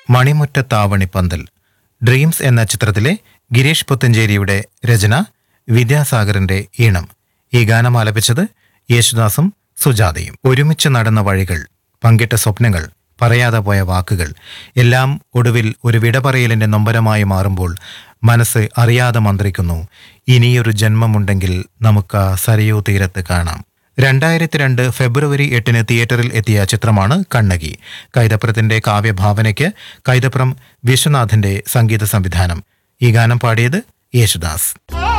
മണിമുറ്റത്താവണിപ്പന്തൽ dreams എന്ന ചിത്രത്തിലെ ഗിരീഷ് പുത്തഞ്ചേരിയുടെ രചന വിദ്യാസാഗറിന്റെ ഈണം ഈ ഗാനം ആലപിച്ചത് യേശുദാസും സുജാതയും ഒരുമിച്ച് നടന്ന വഴികൾ പങ്കിട്ട സ്വപ്നങ്ങൾ പറയാതെ പോയ വാക്കുകൾ എല്ലാം ഒടുവിൽ ഒരു വിട പറയലിന്റെ നൊമ്പരമായി മാറുമ്പോൾ മനസ്സ് അറിയാതെ മന്ത്രിക്കുന്നു ഇനിയൊരു ജന്മമുണ്ടെങ്കിൽ നമുക്ക് ആ സരയൂ തീരത്ത് കാണാം രണ്ടായിരത്തി രണ്ട് ഫെബ്രുവരി എട്ടിന് തിയേറ്ററിൽ എത്തിയ ചിത്രമാണ് കണ്ണകി കൈതപ്രത്തിന്റെ കാവ്യഭാവനയ്ക്ക് കൈതപ്രം വിശ്വനാഥന്റെ സംഗീത സംവിധാനം ഈ ഗാനം പാടിയത് യേശുദാസ് ആ